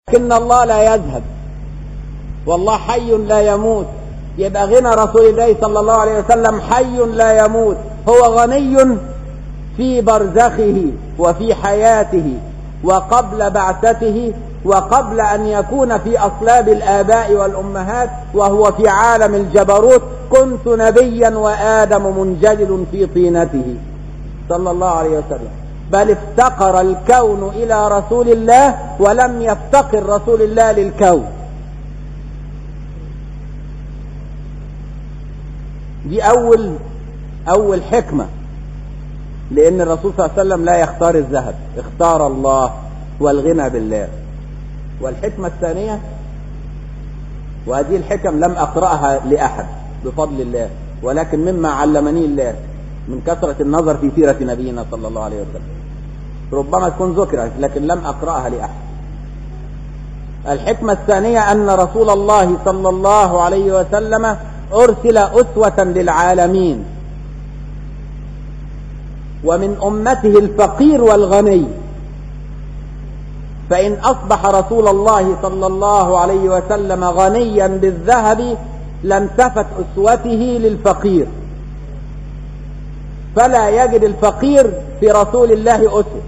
لكن الله لا يذهب والله حي لا يموت يبقى غنى رسول الله صلى الله عليه وسلم حي لا يموت هو غني في برزخه وفي حياته وقبل بعثته وقبل أن يكون في أصلاب الآباء والأمهات وهو في عالم الجبروت كنت نبيا وآدم منجلل في طينته صلى الله عليه وسلم بل افتقر الكون إلى رسول الله ولم يفتقر رسول الله للكون دي أول أول حكمة لأن الرسول صلى الله عليه وسلم لا يختار الذهب اختار الله والغنى بالله والحكمة الثانية وهذه الحكم لم أقرأها لأحد بفضل الله ولكن مما علمني الله من كثرة النظر في سيرة نبينا صلى الله عليه وسلم ربما تكون ذكرت لكن لم أقرأها لأحد الحكمة الثانية أن رسول الله صلى الله عليه وسلم أرسل أسوة للعالمين ومن أمته الفقير والغني فإن أصبح رسول الله صلى الله عليه وسلم غنيا بالذهب لانتفت أسوته للفقير فلا يجد الفقير في رسول الله أسوة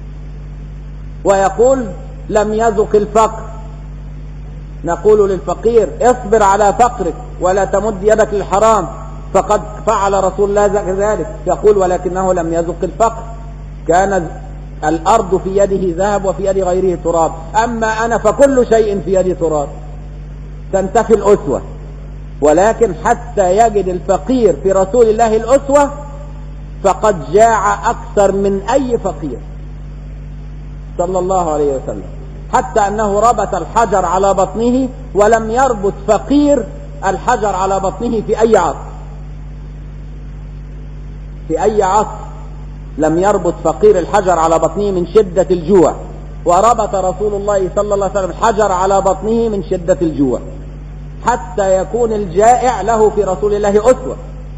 ويقول لم يذق الفقر نقول للفقير اصبر على فقرك ولا تمد يدك للحرام فقد فعل رسول الله ذلك يقول ولكنه لم يذق الفقر كان الأرض في يده ذهب وفي يد غيره تراب أما أنا فكل شيء في يدي تراب تنتفي الأسوة ولكن حتى يجد الفقير في رسول الله الأسوة فقد جاع أكثر من أي فقير صلى الله عليه وسلم حتى أنه ربط الحجر على بطنه ولم يربط فقير الحجر على بطنه في أي عصر في أي عصر لم يربط فقير الحجر على بطنه من شدة الجوع وربط رسول الله صلى الله عليه وسلم الحجر على بطنه من شدة الجوع حتى يكون الجائع له في رسول الله أسوة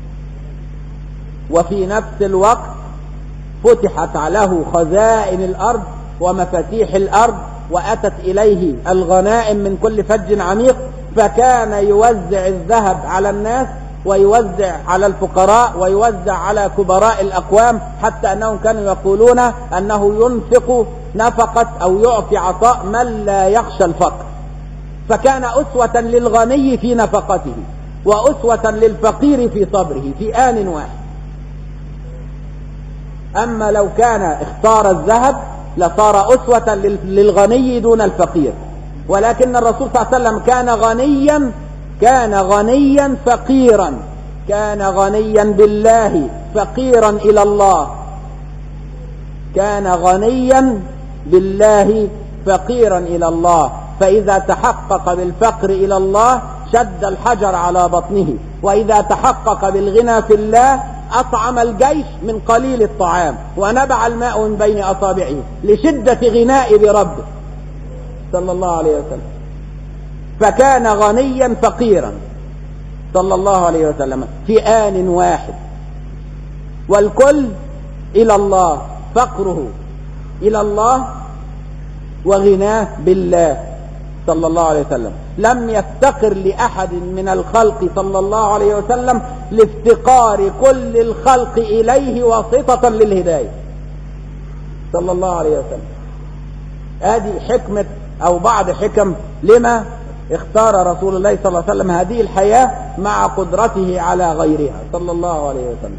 وفي نفس الوقت فتحت له خزائن الأرض ومفاتيح الأرض وأتت إليه الغنائم من كل فج عميق فكان يوزع الذهب على الناس ويوزع على الفقراء ويوزع على كبراء الأقوام حتى أنهم كانوا يقولون أنه ينفق نفقة أو يعطي عطاء من لا يخشى الفقر فكان أسوة للغني في نفقته وأسوة للفقير في صبره في آن واحد أما لو كان اختار الذهب لصار أسوة للغني دون الفقير ولكن الرسول صلى الله عليه وسلم كان غنيا كان غنيا فقيرا كان غنيا بالله فقيرا إلى الله كان غنيا بالله فقيرا إلى الله فإذا تحقق بالفقر إلى الله شد الحجر على بطنه وإذا تحقق بالغنى في الله أطعم الجيش من قليل الطعام ونبع الماء من بين أصابعه لشدة غناء بربه صلى الله عليه وسلم فكان غنيا فقيرا صلى الله عليه وسلم في آن واحد والكل إلى الله فقره إلى الله وغناه بالله صلى الله عليه وسلم لم يفتقر لأحد من الخلق صلى الله عليه وسلم لافتقار كل الخلق إليه واسطة للهداية صلى الله عليه وسلم هذه حكمة أو بعض حكم لما اختار رسول الله صلى الله عليه وسلم هذه الحياة مع قدرته على غيرها صلى الله عليه وسلم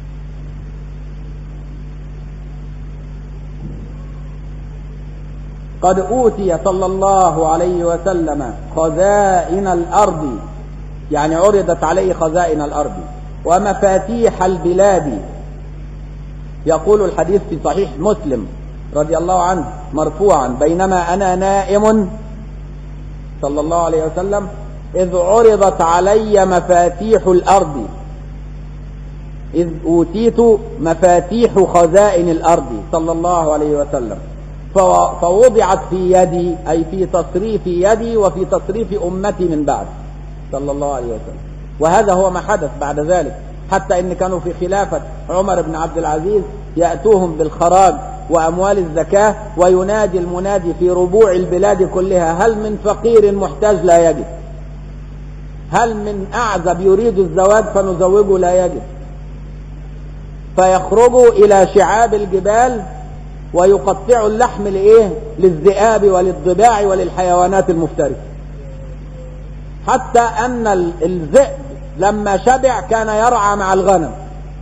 قد أوتي صلى الله عليه وسلم خزائن الأرض يعني عرضت عليه خزائن الأرض ومفاتيح البلاد يقول الحديث في صحيح مسلم رضي الله عنه مرفوعا بينما أنا نائم صلى الله عليه وسلم إذ عرضت علي مفاتيح الأرض إذ أوتيت مفاتيح خزائن الأرض صلى الله عليه وسلم فوضعت في يدي أي في تصريف يدي وفي تصريف أمتي من بعد صلى الله عليه وسلم وهذا هو ما حدث بعد ذلك حتى إن كانوا في خلافة عمر بن عبد العزيز يأتوهم بالخراج وأموال الزكاة وينادي المنادي في ربوع البلاد كلها هل من فقير محتاج لا يجد هل من أعزب يريد الزواج فنزوجه لا يجد فيخرجوا إلى شعاب الجبال ويقطعوا اللحم لإيه للذئاب وللضباع وللحيوانات المفترسة حتى أن الذئب لما شبع كان يرعى مع الغنم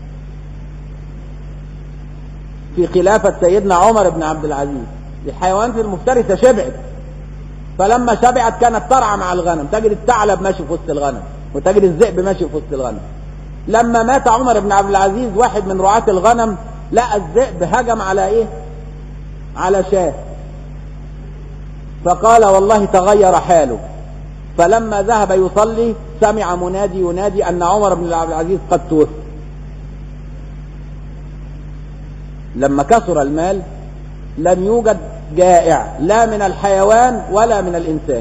في خلافة سيدنا عمر بن عبد العزيز الحيوانات المفترسة شبعت فلما شبعت كانت ترعى مع الغنم تجد الثعلب ماشي في وسط الغنم وتجد الذئب ماشي في وسط الغنم لما مات عمر بن عبد العزيز واحد من رعاة الغنم لقى الذئب هجم على ايه على شاه فقال والله تغير حاله فلما ذهب يصلي سمع منادي ينادي ان عمر بن عبد العزيز قد توفي لما كثر المال لم يوجد جائع لا من الحيوان ولا من الإنسان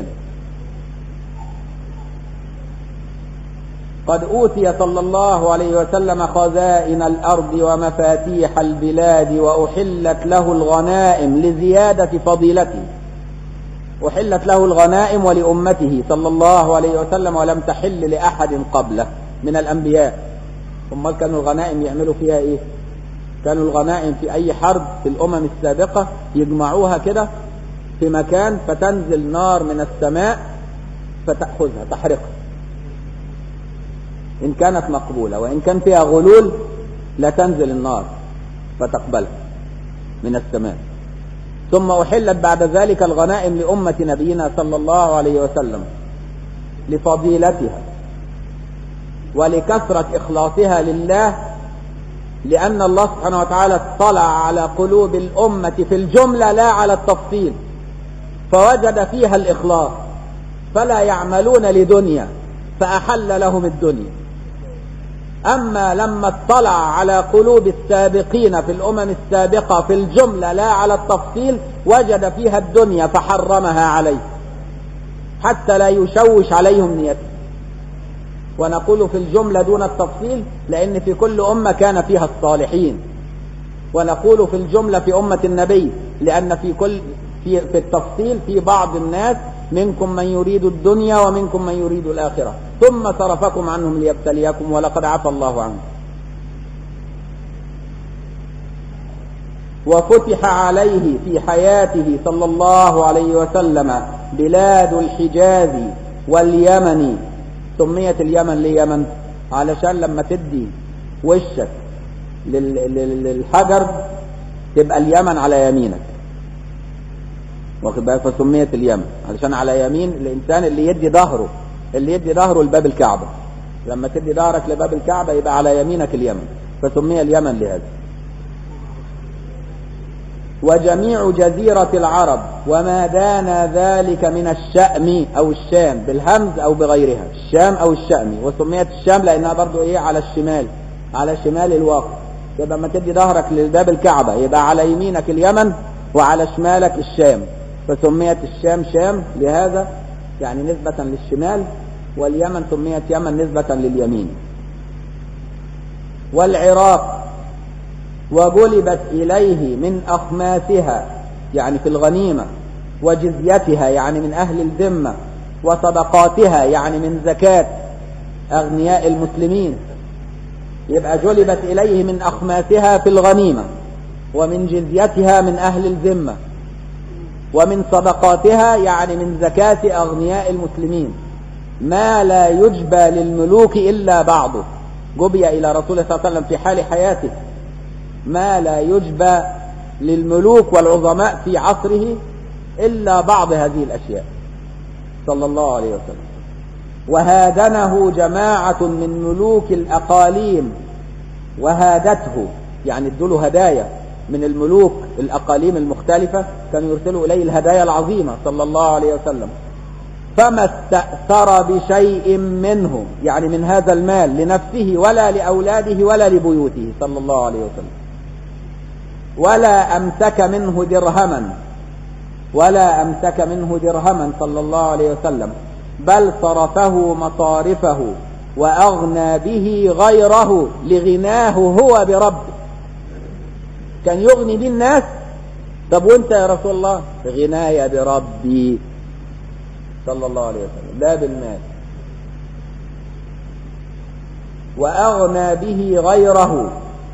قد أوتي صلى الله عليه وسلم خزائن الأرض ومفاتيح البلاد وأحلت له الغنائم لزيادة فضيلته أحلت له الغنائم ولأمته صلى الله عليه وسلم ولم تحل لأحد قبله من الأنبياء ثم كانوا الغنائم يعملوا فيها إيه كانوا الغنائم في أي حرب في الأمم السابقة يجمعوها كده في مكان فتنزل نار من السماء فتأخذها تحرقها إن كانت مقبولة وإن كان فيها غلول لا تنزل النار فتقبلها من السماء ثم أحلت بعد ذلك الغنائم لأمة نبينا صلى الله عليه وسلم لفضيلتها ولكثرة إخلاصها لله لأن الله سبحانه وتعالى اطلع على قلوب الأمة في الجملة لا على التفصيل فوجد فيها الإخلاص فلا يعملون لدنيا فأحل لهم الدنيا أما لما اطلع على قلوب السابقين في الأمم السابقة في الجملة لا على التفصيل وجد فيها الدنيا فحرمها عليه حتى لا يشوش عليهم نيته ونقول في الجملة دون التفصيل لأن في كل أمة كان فيها الصالحين ونقول في الجملة في أمة النبي لأن في كل في, في التفصيل في بعض الناس منكم من يريد الدنيا ومنكم من يريد الآخرة ثم صرفكم عنهم ليبتليكم ولقد عفى الله عنكم وفتح عليه في حياته صلى الله عليه وسلم بلاد الحجاز واليمن سميت اليمن ليمن علشان لما تدي وشك للحجر تبقى اليمن على يمينك واخد بالك فسميت اليمن علشان على يمين الانسان اللي يدي ظهره اللي يدي ظهره لباب الكعبه لما تدي ظهرك لباب الكعبه يبقى على يمينك اليمن فسمي اليمن لهذا وجميع جزيرة العرب وما دان ذلك من الشأم أو الشام بالهمز أو بغيرها الشام أو الشأم وسميت الشام لأنها برضو إيه على الشمال على شمال الواقع يبقى ما تدي ظهرك لباب الكعبة يبقى على يمينك اليمن وعلى شمالك الشام فسميت الشام شام لهذا يعني نسبة للشمال واليمن سميت يمن نسبة لليمين والعراق وجلبت إليه من أخماسها يعني في الغنيمة وجزيتها يعني من أهل الذمة وصدقاتها يعني من زكاة أغنياء المسلمين يبقى جلبت إليه من أخماسها في الغنيمة ومن جزيتها من أهل الذمة ومن صدقاتها يعني من زكاة أغنياء المسلمين ما لا يجبى للملوك إلا بعضه جبي إلى رسول الله صلى الله عليه وسلم في حال حياته ما لا يجبى للملوك والعظماء في عصره إلا بعض هذه الأشياء صلى الله عليه وسلم وهادنه جماعة من ملوك الأقاليم وهادته يعني ادوا هدايا من الملوك الأقاليم المختلفة كانوا يرسلوا إليه الهدايا العظيمة صلى الله عليه وسلم فما استأثر بشيء منه يعني من هذا المال لنفسه ولا لأولاده ولا لبيوته صلى الله عليه وسلم ولا أمسك منه درهما ولا أمسك منه درهما صلى الله عليه وسلم بل صرفه مصارفه وأغنى به غيره لغناه هو بربه كان يغني به الناس طب وانت يا رسول الله غناية بربي صلى الله عليه وسلم لا بالمال وأغنى به غيره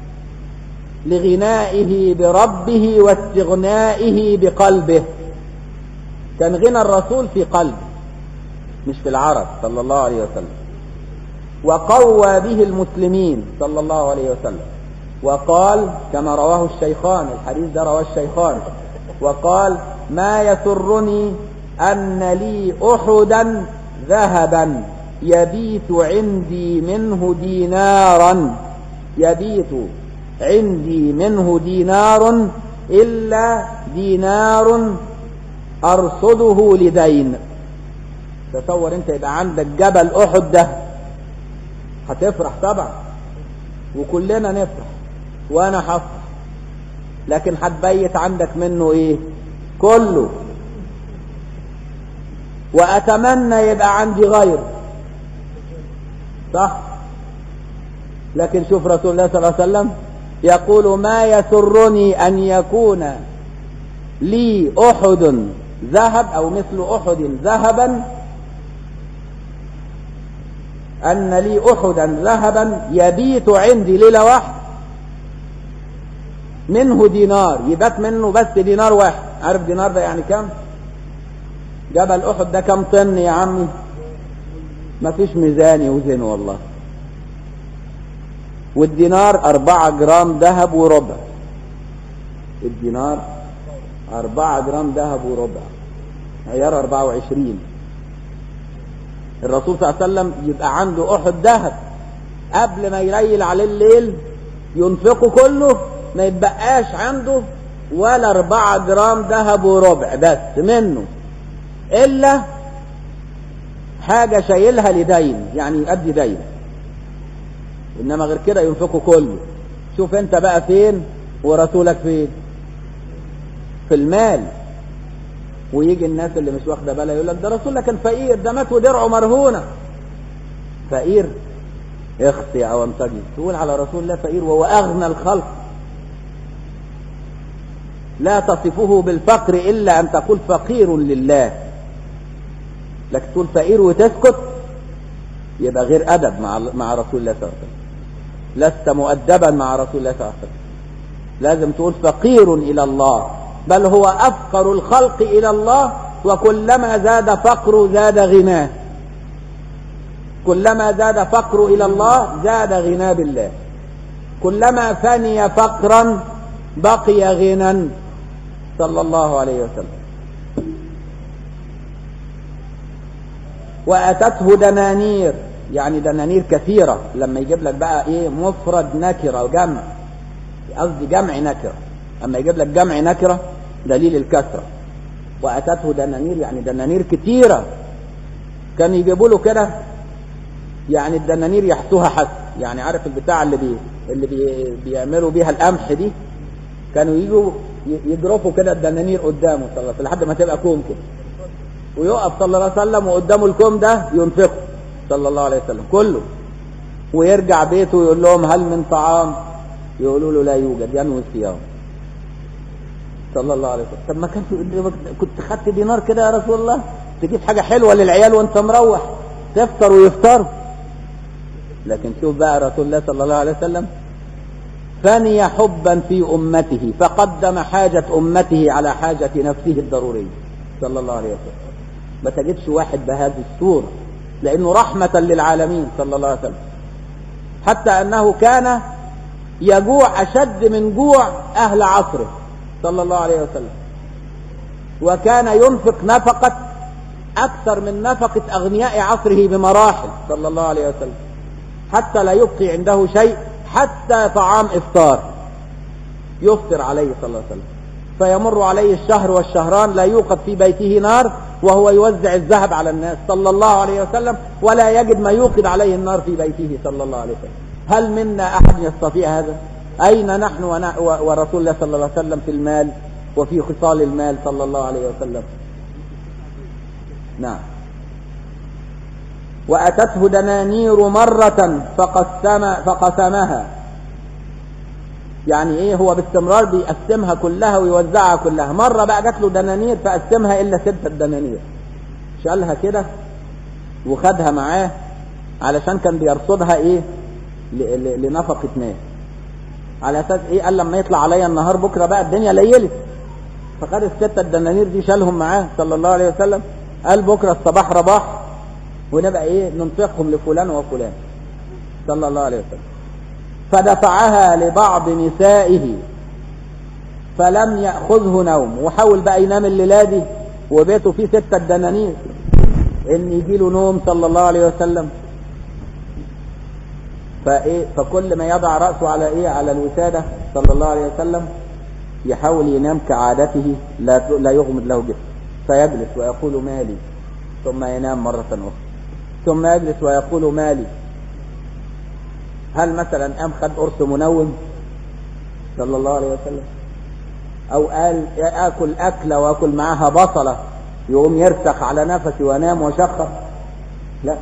لغنائه بربه واستغنائه بقلبه كان غنى الرسول في قلبه مش في العرب صلى الله عليه وسلم وقوى به المسلمين صلى الله عليه وسلم وقال كما رواه الشيخان الحديث ده رواه الشيخان وقال ما يسرني أن لي أحدا ذهبا يبيت عندي منه دينارا يبيت عندي منه دينار إلا دينار أرصده لدين تصور انت يبقى عندك جبل أحد ده هتفرح طبعا وكلنا نفرح وانا هفرح لكن هتبيت عندك منه ايه كله واتمنى يبقى عندي غيره صح لكن شوف رسول الله صلى الله عليه وسلم يقول ما يسرني ان يكون لي احد ذهب او مثل احد ذهبا ان لي احدا ذهبا يبيت عندي ليله واحده منه دينار يبات منه بس دينار واحد عارف دينار ده يعني كم جبل احد ده كم طن يا عمي ما فيش ميزان يوزنه والله والدينار أربعة جرام ذهب وربع الدينار أربعة جرام ذهب وربع عيار أربعة وعشرين الرسول صلى الله عليه وسلم يبقى عنده أحد ذهب قبل ما يليل عليه الليل ينفقه كله ما يتبقاش عنده ولا أربعة جرام ذهب وربع بس منه إلا حاجة شايلها لدين يعني يؤدي دين إنما غير كده ينفقه كله شوف أنت بقى فين ورسولك فين في المال ويجي الناس اللي مش واخده بالها يقول لك ده رسولك كان فقير ده مات ودرعه مرهونه فقير اخطي او امتجي تقول على رسول الله فقير وهو اغنى الخلق لا تصفه بالفقر الا ان تقول فقير لله لكن تقول فقير وتسكت يبقى غير ادب مع مع رسول الله صلى الله عليه وسلم لست مؤدبا مع رسول الله صلى الله عليه وسلم لازم تقول فقير الى الله بل هو افقر الخلق الى الله وكلما زاد فقره زاد غناه كلما زاد فقره الى الله زاد غناه بالله كلما فني فقرا بقي غنى صلى الله عليه وسلم واتته دنانير يعني دنانير كثيرة لما يجيب لك بقى ايه مفرد نكرة وجمع قصدي جمع نكرة اما يجيب لك جمع نكرة دليل الكثرة واتته دنانير يعني دنانير كتيرة كان يجيبوا له كده يعني الدنانير يحسوها حس يعني عارف البتاع اللي بي اللي بي بيعملوا بيها القمح دي كانوا يجوا يجرفوا كده الدنانير قدامه صلى الله عليه وسلم لحد ما تبقى كوم كده ويقف صلى الله عليه وسلم وقدامه الكوم ده ينفقه صلى الله عليه وسلم كله ويرجع بيته ويقول لهم هل من طعام يقولوا له لا يوجد ينوي الصيام صلى الله عليه وسلم طب ما كانش كنت خدت دينار كده يا رسول الله تجيب حاجة حلوة للعيال وانت مروح تفطر ويفطروا لكن شوف بقى رسول الله صلى الله عليه وسلم فني حبا في أمته فقدم حاجة أمته على حاجة نفسه الضرورية صلى الله عليه وسلم ما تجدش واحد بهذه الصورة لأنه رحمة للعالمين صلى الله عليه وسلم حتى أنه كان يجوع أشد من جوع أهل عصره صلى الله عليه وسلم وكان ينفق نفقة أكثر من نفقة أغنياء عصره بمراحل صلى الله عليه وسلم حتى لا يبقي عنده شيء حتى طعام إفطار يفطر عليه صلى الله عليه وسلم فيمر عليه الشهر والشهران لا يوقد في بيته نار وهو يوزع الذهب على الناس صلى الله عليه وسلم ولا يجد ما يوقد عليه النار في بيته صلى الله عليه وسلم هل منا أحد يستطيع هذا أين نحن ورسول الله صلى الله عليه وسلم في المال وفي خصال المال صلى الله عليه وسلم نعم وأتته دنانير مرة فقسم فقسمها يعني ايه هو باستمرار بيقسمها كلها ويوزعها كلها مرة بقى جات له دنانير فقسمها الا ستة دنانير شالها كده وخدها معاه علشان كان بيرصدها ايه ل- ل- لنفقة ناس على اساس ايه قال لما يطلع عليا النهار بكره بقى الدنيا ليلت فخد الستة الدنانير دي شالهم معاه صلى الله عليه وسلم قال بكره الصباح رباح ونبقى ايه ننفقهم لفلان وفلان صلى الله عليه وسلم فدفعها لبعض نسائه فلم يأخذه نوم وحاول بقى ينام الليلة دي وبيته فيه ستة دنانير ان يجي له نوم صلى الله عليه وسلم فايه فكل ما يضع رأسه على ايه على الوسادة صلى الله عليه وسلم يحاول ينام كعادته لا لا يغمض له جسم فيجلس ويقول مالي ثم ينام مرة أخرى ثم يجلس ويقول مالي هل مثلا قام خد قرص منوم صلى الله عليه وسلم او قال اكل اكله واكل معاها بصله يقوم يرسخ على نفسي وانام وشخر لا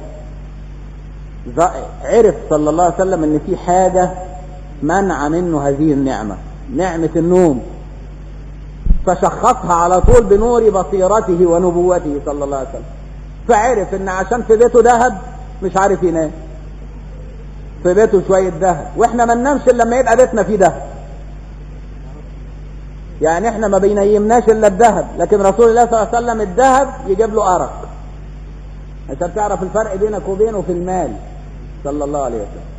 ظ- عرف صلى الله عليه وسلم ان في حاجه منع منه هذه النعمه نعمه النوم فشخصها على طول بنور بصيرته ونبوته صلى الله عليه وسلم فعرف ان عشان في بيته ذهب مش عارف ينام في بيته شوية ذهب واحنا ما ننامش الا لما يبقى بيتنا فيه ذهب يعني احنا ما بينيمناش الا الذهب لكن رسول الله صلى الله عليه وسلم الذهب يجيب له ارق عشان تعرف الفرق بينك وبينه في المال صلى الله عليه وسلم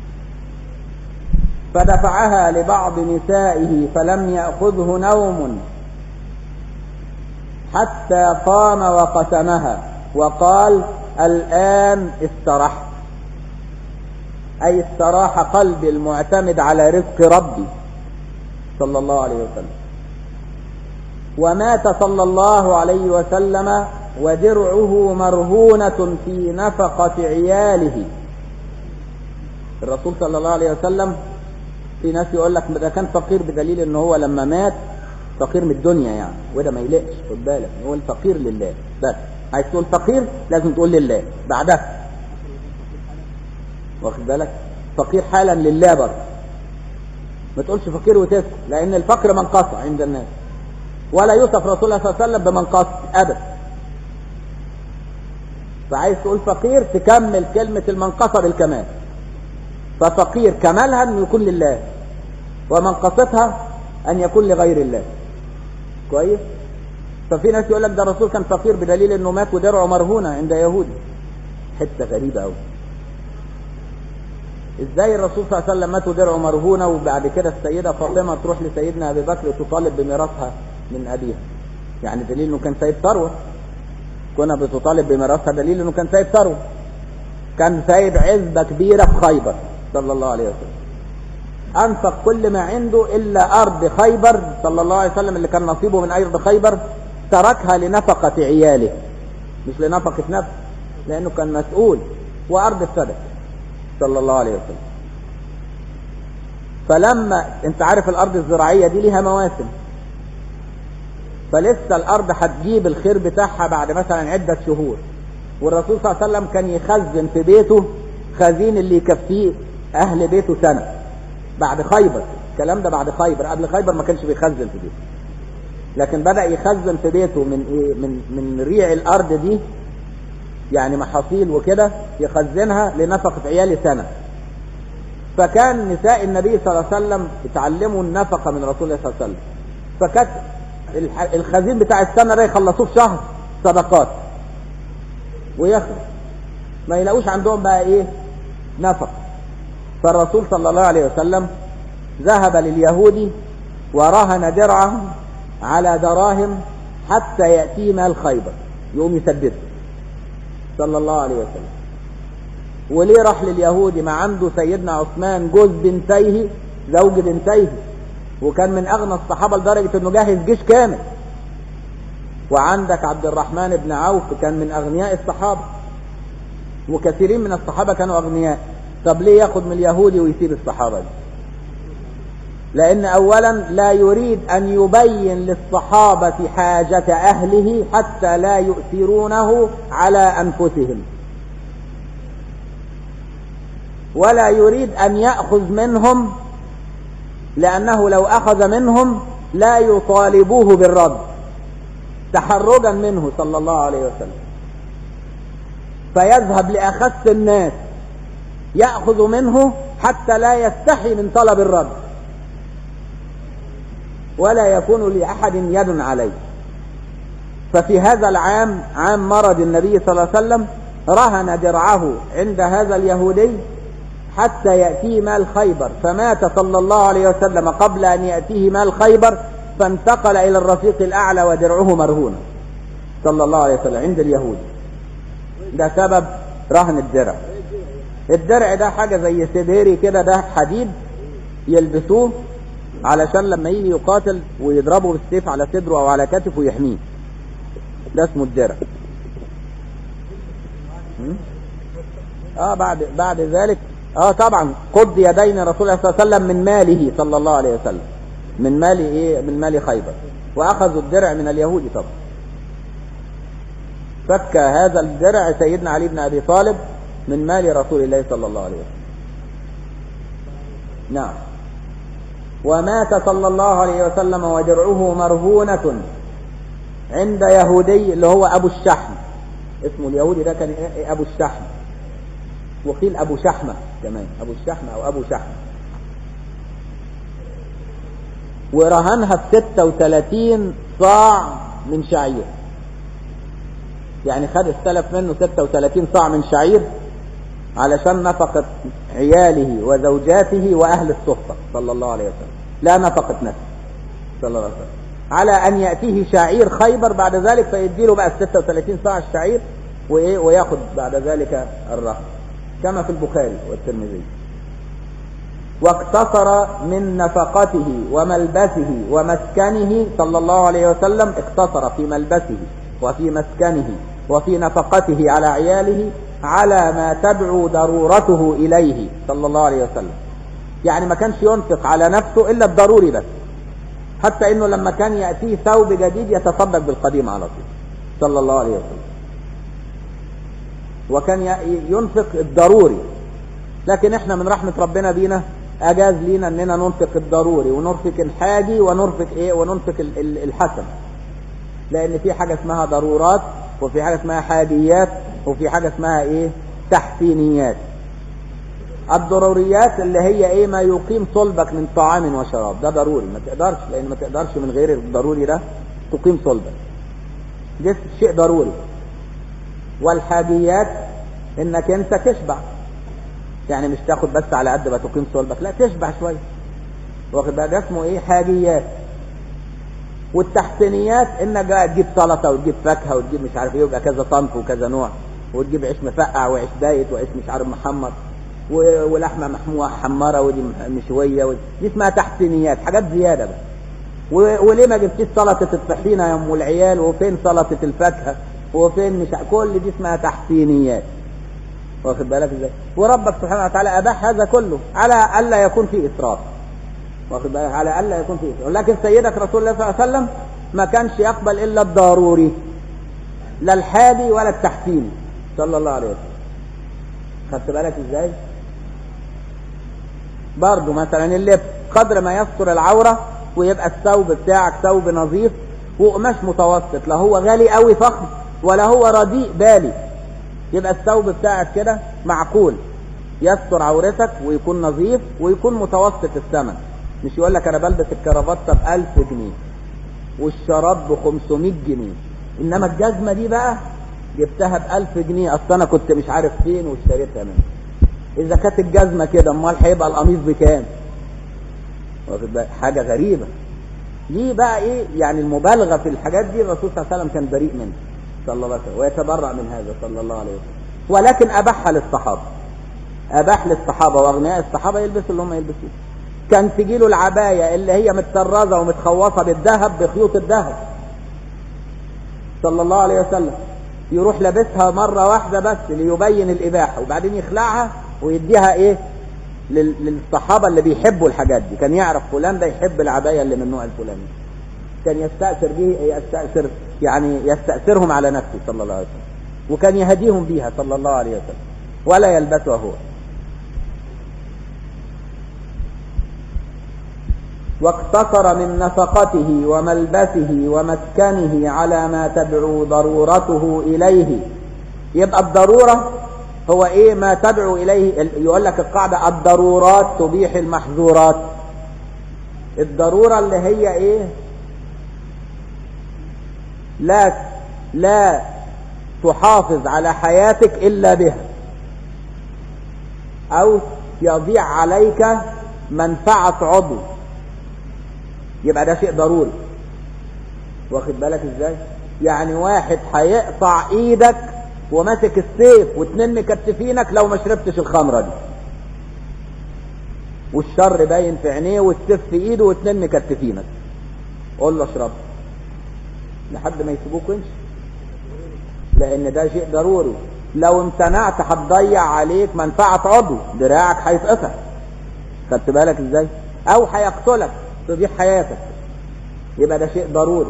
فدفعها لبعض نسائه فلم يأخذه نوم حتى قام وقسمها وقال الآن استرحت أي استراح قلبي المعتمد على رزق ربي صلى الله عليه وسلم ومات صلى الله عليه وسلم ودرعه مرهونة في نفقة عياله الرسول صلى الله عليه وسلم في ناس يقول لك ده كان فقير بدليل ان هو لما مات فقير من الدنيا يعني وده ما يلقش خد بالك هو الفقير لله بس عايز تقول فقير لازم تقول لله بعدها واخد بالك فقير حالا لله برضه ما تقولش فقير وتسكت لان الفقر منقصة عند الناس ولا يوصف رسول الله صلى الله عليه وسلم بمنقص ابدا فعايز تقول فقير تكمل كلمة المنقصة بالكمال ففقير كمالها ان يكون لله ومنقصتها ان يكون لغير الله كويس ففي ناس يقول لك ده الرسول كان فقير بدليل انه مات ودرعه مرهونه عند يهودي حته غريبه قوي ازاي الرسول صلى الله عليه وسلم مات ودرعه مرهونه وبعد كده السيده فاطمه تروح لسيدنا ابي بكر وتطالب بميراثها من ابيها يعني دليل انه كان سيد ثروه كنا بتطالب بميراثها دليل انه كان سيد ثروه كان سايب عزبه كبيره في خيبر صلى الله عليه وسلم انفق كل ما عنده الا ارض خيبر صلى الله عليه وسلم اللي كان نصيبه من ارض خيبر تركها لنفقه عياله مش لنفقه نفسه لانه كان مسؤول وارض الصدق صلى الله عليه وسلم فلما انت عارف الارض الزراعيه دي ليها مواسم فلسه الارض هتجيب الخير بتاعها بعد مثلا عده شهور والرسول صلى الله عليه وسلم كان يخزن في بيته خزين اللي يكفيه اهل بيته سنه بعد خيبر الكلام ده بعد خيبر قبل خيبر ما كانش بيخزن في بيته لكن بدا يخزن في بيته من ايه من من ريع الارض دي يعني محاصيل وكده يخزنها لنفقه عياله سنه فكان نساء النبي صلى الله عليه وسلم يتعلموا النفقه من رسول الله صلى الله عليه وسلم فكانت الح- الخزين بتاع السنه ده يخلصوه في شهر صدقات ويخلص ما يلاقوش عندهم بقى ايه نفق فالرسول صلى الله عليه وسلم ذهب لليهودي ورهن درعه على دراهم حتى يأتيه مال خيبر يقوم يسدده صلى الله عليه وسلم وليه راح لليهودي ما عنده سيدنا عثمان جوز بنتيه زوج بنتيه وكان من اغنى الصحابه لدرجه انه جهز جيش كامل وعندك عبد الرحمن بن عوف كان من اغنياء الصحابه وكثيرين من الصحابه كانوا اغنياء طب ليه ياخد من اليهودي ويسيب الصحابه دي لان اولا لا يريد ان يبين للصحابه حاجه اهله حتى لا يؤثرونه على انفسهم ولا يريد ان ياخذ منهم لأنه لو أخذ منهم لا يطالبوه بالرد تحرجا منه صلى الله عليه وسلم فيذهب لأخس الناس يأخذ منه حتى لا يستحي من طلب الرد ولا يكون لأحد يد عليه ففي هذا العام عام مرض النبي صلى الله عليه وسلم رهن درعه عند هذا اليهودي حتى يأتيه مال خيبر فمات صلى الله عليه وسلم قبل أن يأتيه مال خيبر فانتقل إلى الرفيق الأعلى ودرعه مرهونا صلى الله عليه وسلم عند اليهود ده سبب رهن الدرع الدرع ده حاجة زي سديري كده ده حديد يلبسوه علشان لما يجي يقاتل ويضربه بالسيف على صدره او على كتفه يحميه ده اسمه الدرع اه بعد بعد ذلك اه طبعا قد يدين رسول الله صلى الله عليه وسلم من ماله صلى الله عليه وسلم من مال ايه من مال خيبر واخذوا الدرع من اليهود طبعا فك هذا الدرع سيدنا علي بن ابي طالب من مال رسول الله صلى الله عليه وسلم نعم ومات صلى الله عليه وسلم ودرعه مرهونة عند يهودي اللي هو أبو الشحم اسمه اليهودي ده كان إيه أبو الشحم وقيل أبو شحمة كمان أبو الشحم أو أبو شحم ورهنها ب 36 صاع من شعير يعني خد استلف منه 36 صاع من شعير علشان نفقة عياله وزوجاته وأهل الصحبة صلى الله عليه وسلم لا نفقة نفسه صلى الله عليه وسلم على أن يأتيه شعير خيبر بعد ذلك فيديله بقى 36 صاع الشعير وإيه وياخد بعد ذلك الرهن كما في البخاري والترمذي واقتصر من نفقته وملبسه ومسكنه صلى الله عليه وسلم اقتصر في ملبسه وفي مسكنه وفي نفقته على عياله على ما تدعو ضرورته إليه صلى الله عليه وسلم يعني ما كانش ينفق على نفسه إلا الضروري بس حتى إنه لما كان يأتيه ثوب جديد يتصدق بالقديم على طول صلى الله عليه وسلم وكان ينفق الضروري لكن احنا من رحمة ربنا بينا أجاز لينا أننا ننفق الضروري وننفق الحاجي وننفق إيه وننفق الحسن لأن في حاجة اسمها ضرورات وفي حاجة اسمها حاجيات وفي حاجة اسمها ايه تحسينيات الضروريات اللي هي ايه ما يقيم صلبك من طعام وشراب ده ضروري ما تقدرش لان ما تقدرش من غير الضروري ده تقيم صلبك ده شيء ضروري والحاجيات انك انت تشبع يعني مش تاخد بس على قد ما تقيم صلبك لا تشبع شويه واخد بقى ده اسمه ايه حاجيات والتحسينيات انك بقى تجيب سلطه وتجيب فاكهه وتجيب مش عارف ايه يبقى كذا صنف وكذا نوع وتجيب عيش مفقع وعيش بايت وعيش مش عارف محمر ولحمه محموه حمره ودي مشويه ودي دي اسمها تحسينيات حاجات زياده بقى وليه ما جبتيش سلطه الطحينه يا ام العيال وفين سلطه الفاكهه وفين مش كل دي اسمها تحسينيات واخد بالك ازاي وربك سبحانه وتعالى اباح هذا كله على الا يكون فيه اسراف واخد بالك على الا يكون فيه اسراف لكن سيدك رسول الله صلى الله عليه وسلم ما كانش يقبل الا الضروري لا الحادي ولا التحسيني صلى الله عليه وسلم خدت بالك ازاي برضه مثلا اللبس قدر ما يستر العوره ويبقى الثوب بتاعك ثوب نظيف وقماش متوسط لا هو غالي قوي فخم ولا هو رديء بالي يبقى الثوب بتاعك كده معقول يستر عورتك ويكون نظيف ويكون متوسط الثمن مش يقول لك انا بلبس الكرافته ب 1000 جنيه والشراب ب 500 جنيه انما الجزمه دي بقى جبتها ب 1000 جنيه اصل انا كنت مش عارف فين واشتريتها منه اذا كانت الجزمه كده امال هيبقى القميص بكام واخد بالك حاجه غريبه ليه بقى ايه يعني المبالغه في الحاجات دي الرسول صلى الله عليه وسلم كان بريء منها صلى الله عليه وسلم ويتبرع من هذا صلى الله عليه وسلم ولكن اباحها للصحابه اباح للصحابه واغنياء الصحابه يلبسوا اللي هم يلبسوه كان تجي له العبايه اللي هي متطرزه ومتخوصه بالذهب بخيوط الذهب صلى الله عليه وسلم يروح لابسها مره واحده بس ليبين الاباحه وبعدين يخلعها ويديها ايه للصحابه اللي بيحبوا الحاجات دي كان يعرف فلان ده يحب العبايه اللي من النوع الفلاني كان يستأثر به يستأثر يعني يستأثرهم على نفسه صلى الله عليه وسلم وكان يهديهم بها صلى الله عليه وسلم ولا يلبسها هو واقتصر من نفقته وملبسه ومسكنه على ما تدعو ضرورته إليه يبقى الضرورة هو ايه ما تدعو اليه يقول لك القاعدة الضرورات تبيح المحظورات الضرورة اللي هي ايه لا لا تحافظ على حياتك الا بها او يضيع عليك منفعة عضو يبقى ده شيء ضروري واخد بالك ازاي يعني واحد هيقطع ايدك وماسك السيف واتنين مكتفينك لو ما شربتش الخمرة دي والشر باين في عينيه والسيف في ايده واتنين مكتفينك قول له اشرب لحد ما يسيبوك وامشي لان ده شيء ضروري لو امتنعت هتضيع عليك منفعة عضو دراعك هيتقطع خدت بالك ازاي او هيقتلك تضيع حياتك يبقى ده شيء ضروري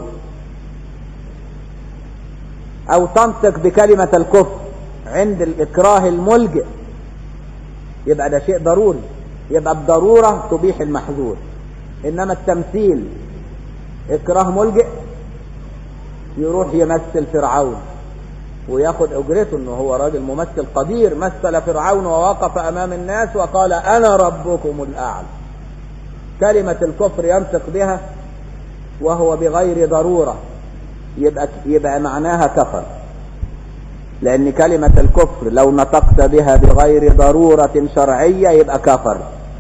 او تنطق بكلمة الكفر عند الاكراه الملجئ يبقى ده شيء ضروري يبقى الضرورة تبيح المحظور انما التمثيل اكراه ملجئ يروح يمثل فرعون وياخد اجرته انه هو راجل ممثل قدير مثل فرعون ووقف امام الناس وقال انا ربكم الاعلى كلمة الكفر ينطق بها وهو بغير ضرورة يبقى يبقى معناها كفر لأن كلمة الكفر لو نطقت بها بغير ضرورة شرعية يبقى كفر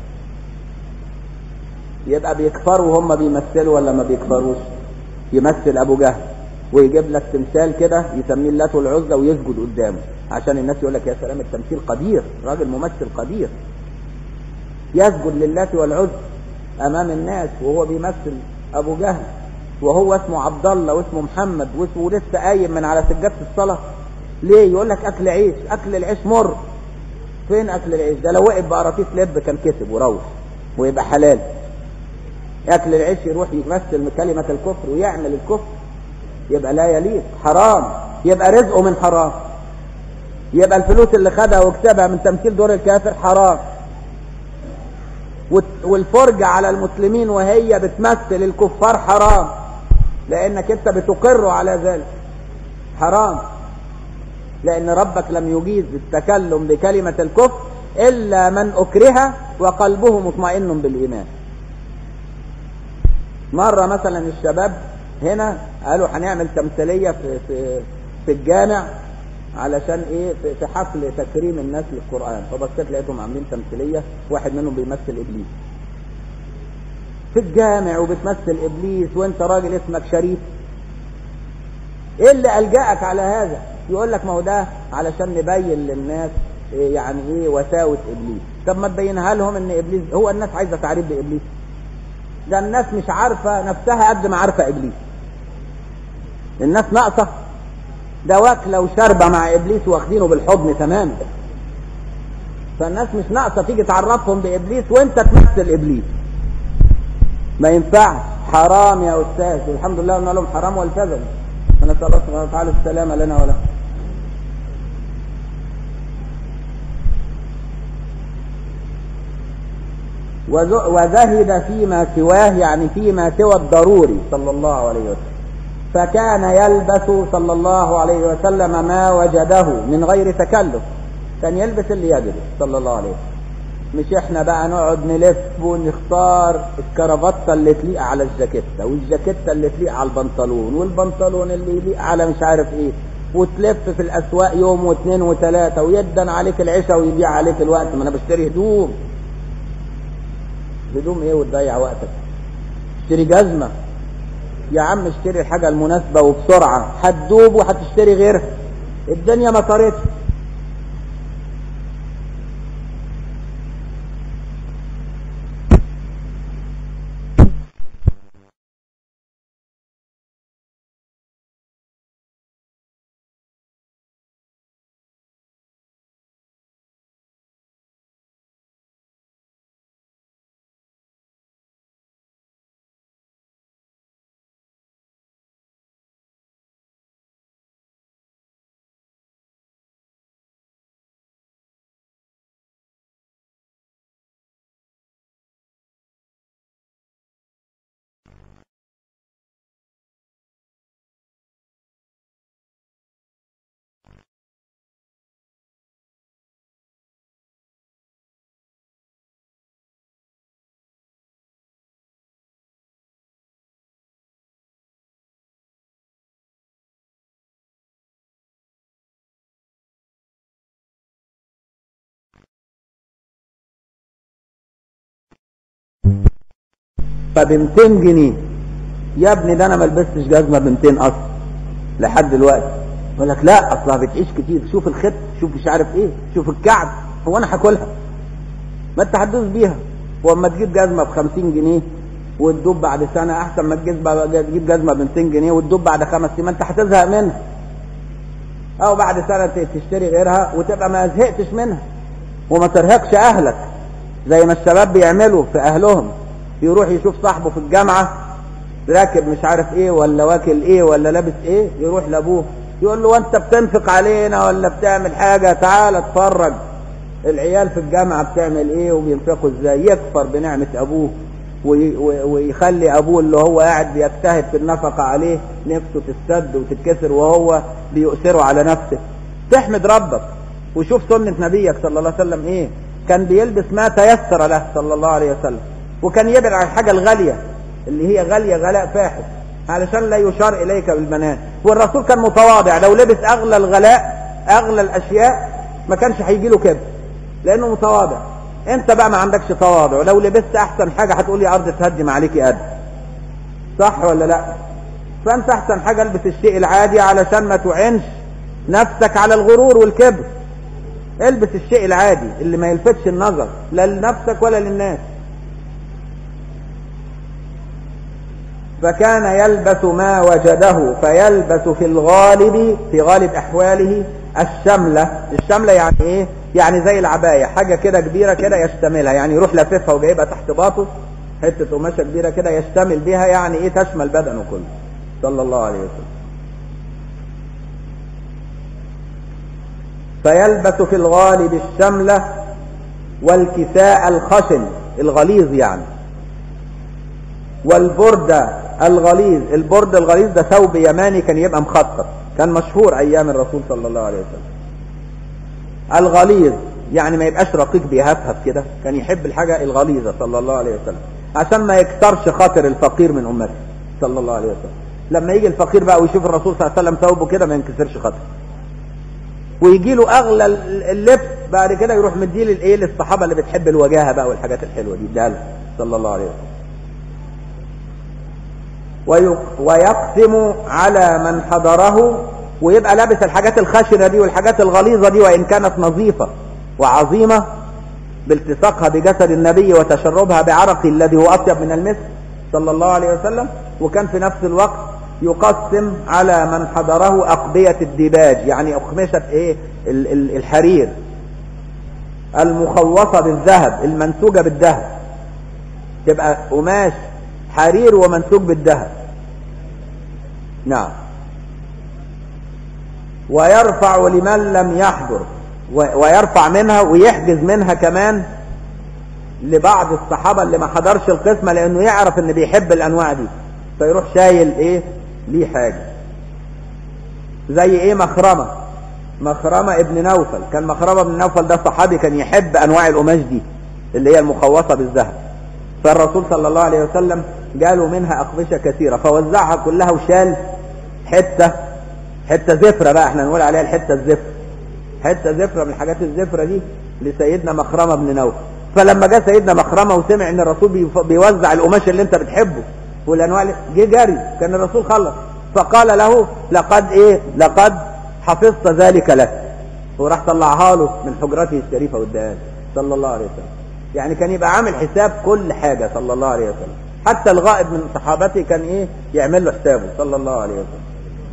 يبقى بيكفروا هم بيمثلوا ولا ما بيكفروش يمثل أبو جهل ويجيب لك تمثال كده يسميه اللات والعزى ويسجد قدامه عشان الناس يقول لك يا سلام التمثيل قدير راجل ممثل قدير يسجد للات والعزى امام الناس وهو بيمثل ابو جهل وهو اسمه عبد الله واسمه محمد واسمه لسه قايم من على سجادة الصلاة ليه يقول لك اكل عيش اكل العيش مر فين اكل العيش ده لو وقف بقراطيس لب كان كسب وروح ويبقى حلال اكل العيش يروح يمثل كلمة الكفر ويعمل الكفر يبقى لا يليق حرام يبقى رزقه من حرام يبقى الفلوس اللي خدها واكسبها من تمثيل دور الكافر حرام والفرجة على المسلمين وهي بتمثل الكفار حرام لانك انت بتقر على ذلك حرام لان ربك لم يجيز التكلم بكلمة الكفر الا من اكره وقلبه مطمئن بالايمان مرة مثلا الشباب هنا قالوا هنعمل تمثيلية في, في, في الجامع علشان ايه في حفل تكريم الناس للقرآن فبصيت لقيتهم عاملين تمثيلية واحد منهم بيمثل ابليس في الجامع وبتمثل ابليس وانت راجل اسمك شريف ايه اللي الجأك على هذا يقول لك ما هو ده علشان نبين للناس إيه يعني ايه وساوس ابليس طب ما تبينها لهم ان ابليس هو الناس عايزه تعريف بابليس ده الناس مش عارفه نفسها قد ما عارفه ابليس الناس ناقصه ده واكله وشاربه مع ابليس واخدينه بالحضن تماما فالناس مش ناقصه تيجي تعرفهم بابليس وانت تمثل ابليس ما ينفعش حرام يا استاذ والحمد لله قلنا لهم حرام والتزموا فنسال الله سبحانه وتعالى السلامه لنا ولهم وزهد فيما سواه يعني فيما سوى الضروري صلى الله عليه وسلم فكان يلبس صلى الله عليه وسلم ما وجده من غير تكلف كان يلبس اللي يجده صلى الله عليه وسلم مش احنا بقى نقعد نلف ونختار الكرافتة اللي تليق على الجاكيتة والجاكيتة اللي تليق على البنطلون والبنطلون اللي يليق على مش عارف ايه وتلف في الاسواق يوم واثنين وثلاثة ويدن عليك العشاء ويبيع عليك الوقت ما انا بشتري هدوم هدوم ايه وتضيع وقتك اشتري جزمة يا عم اشتري الحاجة المناسبة وبسرعة هتدوب وهتشتري غيرها الدنيا ما طارتش فب 200 جنيه يا ابني ده انا ما لبستش جزمه ب 200 اصلا لحد دلوقتي يقول لك لا اصلها بتعيش كتير شوف الخط شوف مش عارف ايه شوف الكعب هو انا هاكلها ما انت هتدوس بيها واما تجيب جزمه ب 50 جنيه وتدوب بعد سنه احسن ما تجيب تجيب جزمه ب 200 جنيه وتدوب بعد خمس سنين ما انت هتزهق منها او بعد سنه تشتري غيرها وتبقى ما زهقتش منها وما ترهقش اهلك زي ما الشباب بيعملوا في اهلهم يروح يشوف صاحبه في الجامعه راكب مش عارف ايه ولا واكل ايه ولا لابس ايه يروح لابوه يقول له وانت بتنفق علينا ولا بتعمل حاجه تعال اتفرج العيال في الجامعه بتعمل ايه وبينفقوا ازاي يكفر بنعمه ابوه ويخلي ابوه اللي هو قاعد بيجتهد في النفقه عليه نفسه تسد وتتكسر وهو بيؤثره على نفسه تحمد ربك وشوف سنه نبيك صلى الله عليه وسلم ايه كان بيلبس ما تيسر له صلى الله عليه وسلم وكان يبعد عن الحاجه الغاليه اللي هي غاليه غلاء فاحش علشان لا يشار اليك بالبنات والرسول كان متواضع لو لبس اغلى الغلاء اغلى الاشياء ما كانش هيجي له كبر لانه متواضع انت بقى ما عندكش تواضع لو لبست احسن حاجه هتقول لي ارض تهدم عليكي قد صح ولا لا فانت احسن حاجه البس الشيء العادي علشان ما تعنش نفسك على الغرور والكبر البس الشيء العادي اللي ما يلفتش النظر لا لنفسك ولا للناس فكان يلبس ما وجده فيلبس في الغالب في غالب احواله الشملة الشملة يعني ايه يعني زي العباية حاجة كده كبيرة كده يشتملها يعني يروح لاففها وجايبها تحت باطه حتة قماشة كبيرة كده يشتمل بها يعني ايه تشمل بدنه كله صلى الله عليه وسلم فيلبس في الغالب الشملة والكساء الخشن الغليظ يعني والبردة الغليظ البرد الغليظ ده ثوب يماني كان يبقى مخطط كان مشهور ايام الرسول صلى الله عليه وسلم الغليظ يعني ما يبقاش رقيق بيهفهف كده كان يحب الحاجة الغليظة صلى الله عليه وسلم عشان ما يكسرش خاطر الفقير من امته صلى الله عليه وسلم لما يجي الفقير بقى ويشوف الرسول صلى الله عليه وسلم ثوبه كده ما ينكسرش خاطر ويجي له اغلى اللبس بعد كده يروح مديه للايه للصحابه اللي بتحب الوجاهه بقى والحاجات الحلوه دي اديها له صلى الله عليه وسلم ويقسم على من حضره ويبقى لابس الحاجات الخشنة دي والحاجات الغليظة دي وإن كانت نظيفة وعظيمة بالتصاقها بجسد النبي وتشربها بعرق الذي هو أطيب من المسك صلى الله عليه وسلم وكان في نفس الوقت يقسم على من حضره أقبية الديباج يعني أقمشة إيه الحرير المخوصة بالذهب المنسوجة بالذهب تبقى قماش حرير ومنسوج بالذهب نعم ويرفع لمن لم يحضر ويرفع منها ويحجز منها كمان لبعض الصحابة اللي ما حضرش القسمة لانه يعرف ان بيحب الانواع دي فيروح شايل ايه ليه حاجة زي ايه مخرمة مخرمة ابن نوفل كان مخرمة ابن نوفل ده صحابي كان يحب انواع القماش دي اللي هي المخوصة بالذهب فالرسول صلى الله عليه وسلم جاله منها أقمشة كثيرة فوزعها كلها وشال حتة حتة زفرة بقى احنا نقول عليها الحتة الزفرة حتة زفرة من الحاجات الزفرة دي لسيدنا مخرمة بن نوف فلما جاء سيدنا مخرمة وسمع ان الرسول بيوزع القماش اللي انت بتحبه والانواع اللي جه جري كان الرسول خلص فقال له لقد ايه لقد حفظت ذلك لك وراح طلعها له من حجرته الشريفة والدهان صلى الله عليه وسلم يعني كان يبقى عامل حساب كل حاجة صلى الله عليه وسلم حتى الغائب من صحابته كان ايه يعمل له حسابه صلى الله عليه وسلم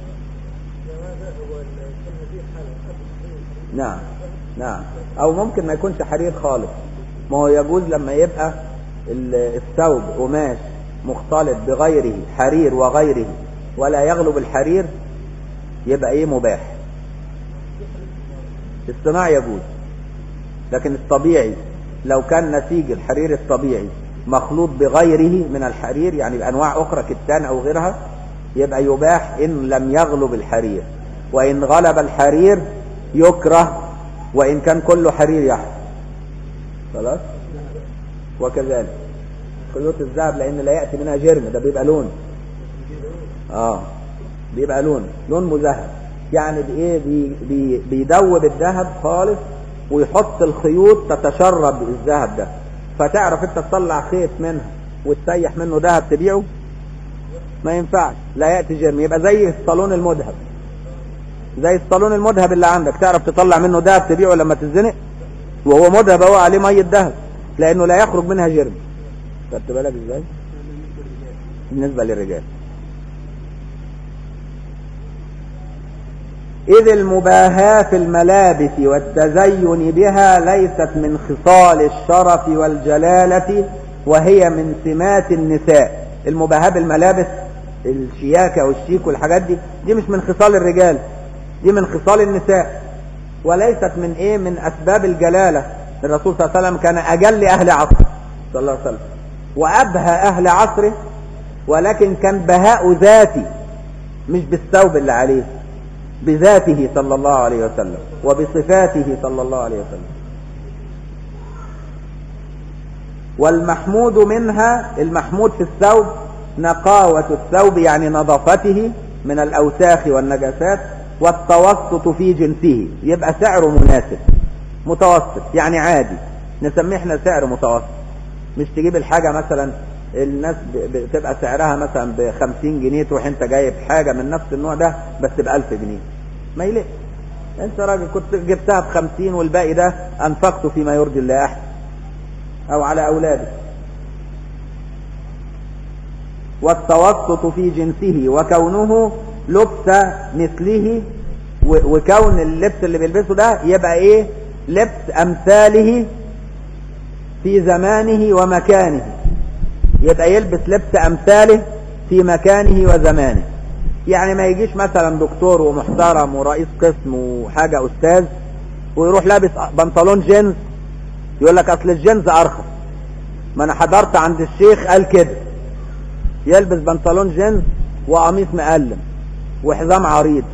نعم نعم او ممكن ما يكونش حرير خالص ما هو يجوز لما يبقى الثوب قماش مختلط بغيره حرير وغيره ولا يغلب الحرير يبقى ايه مباح الصناع يجوز لكن الطبيعي لو كان نسيج الحرير الطبيعي مخلوط بغيره من الحرير يعني بأنواع أخرى كتان أو غيرها يبقى يباح إن لم يغلب الحرير وإن غلب الحرير يكره وإن كان كله حرير يحصل خلاص وكذلك خيوط الذهب لأن لا يأتي منها جرم ده بيبقى لون اه بيبقى لون لون مذهب يعني بايه بي بي بيدوب الذهب خالص ويحط الخيوط تتشرب الذهب ده فتعرف انت تطلع خيط منها وتسيح منه ذهب تبيعه ما ينفعش لا يأتي جرم يبقى زي الصالون المذهب زي الصالون المذهب اللي عندك تعرف تطلع منه ذهب تبيعه لما تتزنق وهو مذهب هو عليه مية ذهب لأنه لا يخرج منها جرم خدت بالك ازاي بالنسبة للرجال إذ المباهاة في الملابس والتزين بها ليست من خصال الشرف والجلالة وهي من سمات النساء المباهاة بالملابس الشياكة والشيك والحاجات دي دي مش من خصال الرجال دي من خصال النساء وليست من ايه من اسباب الجلالة الرسول صلى الله عليه وسلم كان اجل اهل عصره صلى الله عليه وسلم وابهى اهل عصره ولكن كان بهاء ذاتي مش بالثوب اللي عليه بذاته صلى الله عليه وسلم وبصفاته صلى الله عليه وسلم والمحمود منها المحمود في الثوب نقاوة الثوب يعني نظافته من الأوساخ والنجاسات والتوسط في جنسه يبقى سعره مناسب متوسط يعني عادي نسميه احنا سعر متوسط مش تجيب الحاجة مثلا الناس بتبقى سعرها مثلا ب 50 جنيه تروح انت جايب حاجة من نفس النوع ده بس ب 1000 جنيه ما يليق انت راجل كنت جبتها ب 50 والباقي ده انفقته فيما يرضي الله احسن او على اولادك والتوسط في جنسه وكونه لبس مثله وكون اللبس اللي بيلبسه ده يبقى ايه لبس امثاله في زمانه ومكانه يبقى يلبس لبس امثاله في مكانه وزمانه يعني ما يجيش مثلا دكتور ومحترم ورئيس قسم وحاجة استاذ ويروح لابس بنطلون جينز يقول لك اصل الجينز ارخص ما انا حضرت عند الشيخ قال كده يلبس بنطلون جينز وقميص مقلم وحزام عريض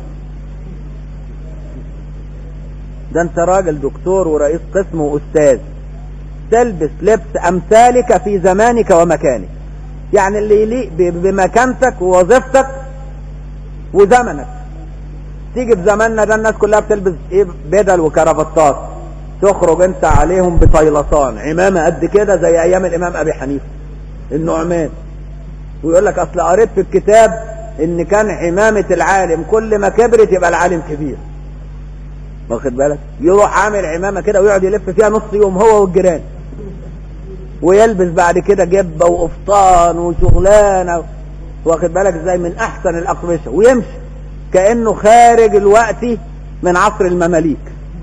ده انت راجل دكتور ورئيس قسم واستاذ تلبس لبس امثالك في زمانك ومكانك يعني اللي يليق بمكانتك ووظيفتك وزمنك تيجي في زماننا ده الناس كلها بتلبس ايه بدل وكرافتات تخرج انت عليهم بطيلسان عمامة قد كده زي ايام الامام ابي حنيفه النعمان ويقول لك اصل قريت في الكتاب ان كان عمامة العالم كل ما كبرت يبقى العالم كبير واخد بالك يروح عامل عمامة كده ويقعد يلف فيها نص يوم هو والجيران ويلبس بعد كده جبة وقفطان وشغلانة واخد بالك ازاي من احسن الاقمشة ويمشي كأنه خارج الوقت من عصر المماليك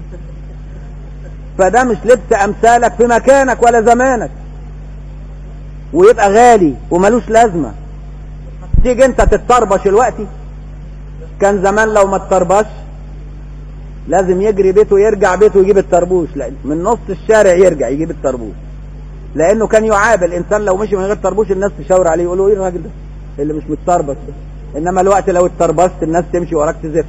فده مش لبس امثالك في مكانك ولا زمانك ويبقى غالي وملوش لازمة تيجي انت تتطربش الوقت كان زمان لو ما تطربش لازم يجري بيته يرجع بيته يجيب الطربوش لأن من نص الشارع يرجع يجيب الطربوش لانه كان يعاب الانسان لو مشي من غير طربوش الناس تشاور عليه يقولوا ايه الراجل ده اللي مش متطربش ده انما الوقت لو اتطربشت الناس تمشي وراك تزفك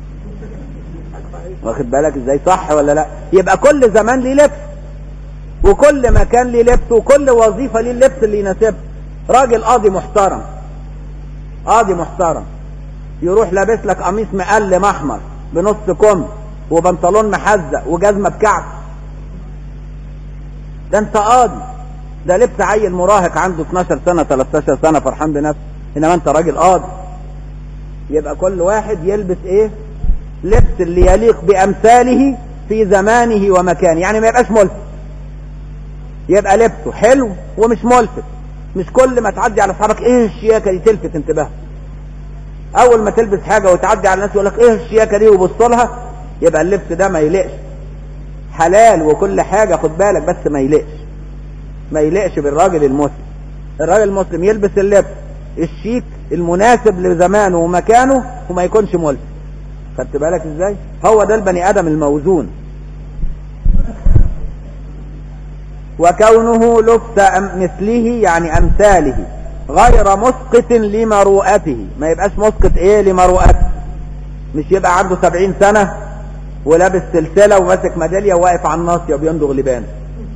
واخد بالك ازاي صح ولا لا يبقى كل زمان ليه لبس وكل مكان ليه لبس وكل وظيفة ليه اللبس اللي يناسبه راجل قاضي محترم قاضي محترم يروح لابس لك قميص مقلم احمر بنص كم وبنطلون محزق وجزمه بكعب ده انت قاضي ده لبس عيل مراهق عنده 12 سنه 13 سنه فرحان بنفسه انما انت راجل قاضي يبقى كل واحد يلبس ايه لبس اللي يليق بامثاله في زمانه ومكانه يعني ما يبقاش ملفت يبقى لبسه حلو ومش ملفت مش كل ما تعدي على اصحابك ايه الشياكه دي تلفت انتباه اول ما تلبس حاجه وتعدي على الناس يقول لك ايه الشياكه دي وبص لها يبقى اللبس ده ما يليقش حلال وكل حاجه خد بالك بس ما يليقش ما يليقش بالراجل المسلم الراجل المسلم يلبس اللبس الشيك المناسب لزمانه ومكانه وما يكونش ملفت خدت بالك ازاي هو ده البني ادم الموزون وكونه لبس مثله يعني امثاله غير مسقط لمروءته ما يبقاش مسقط ايه لمروءته مش يبقى عنده سبعين سنة ولابس سلسلة وماسك ميدالية وواقف على الناصية وبيندغ لبان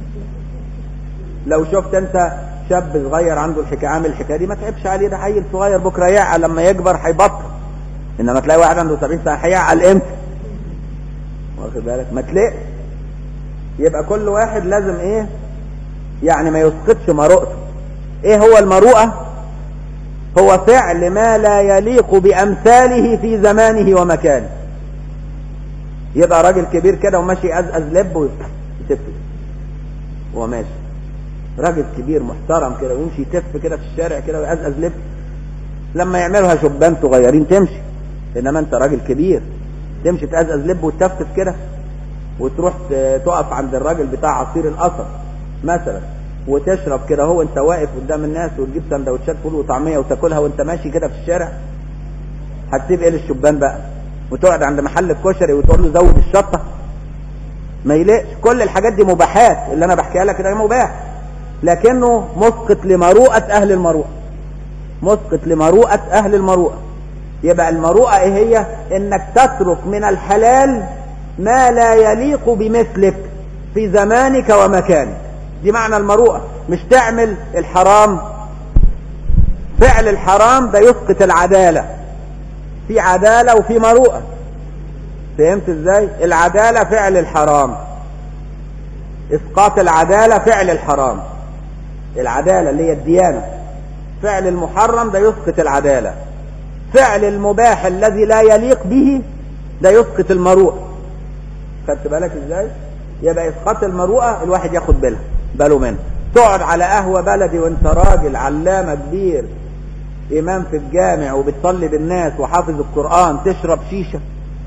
لو شفت انت شاب صغير عنده الحكاية عامل الحكاية دي ما تعبش عليه ده عيل صغير بكرة يعقل لما يكبر هيبطل انما تلاقي واحد عنده 70 سنة هيعقل امتى واخد بالك ما تلاقي يبقى كل واحد لازم ايه يعني ما يسقطش مروءته ايه هو المروءة هو فعل ما لا يليق بامثاله في زمانه ومكانه يبقى راجل كبير كده وماشي ازأز لب ويتف وهو ماشي راجل كبير محترم كده ويمشي يتف كده في الشارع كده ويأزأز لب لما يعملها شبان صغيرين تمشي انما انت راجل كبير تمشي تأزأز لب وتفتف كده وتروح تقف عند الراجل بتاع عصير القصب مثلا وتشرب كده هو انت واقف قدام الناس وتجيب سندوتشات فول وطعميه وتاكلها وانت ماشي كده في الشارع هتسيب ايه للشبان بقى وتقعد عند محل الكشري وتقول له زود الشطه ما يلقش كل الحاجات دي مباحات اللي انا بحكيها لك ده مباح لكنه مسقط لمروءه اهل المروءه مسقط لمروءه اهل المروءه يبقى المروءه ايه هي انك تترك من الحلال ما لا يليق بمثلك في زمانك ومكانك دي معنى المروءه مش تعمل الحرام فعل الحرام ده يسقط العداله في عداله وفي مروءه فهمت ازاي العداله فعل الحرام اسقاط العداله فعل الحرام العداله اللي هي الديانه فعل المحرم ده يسقط العداله فعل المباح الذي لا يليق به ده يسقط المروءه خدت بالك ازاي يبقى اسقاط المروءه الواحد ياخد باله باله منه تقعد على قهوه بلدي وانت راجل علامه كبير امام في الجامع وبتصلي بالناس وحافظ القران تشرب شيشه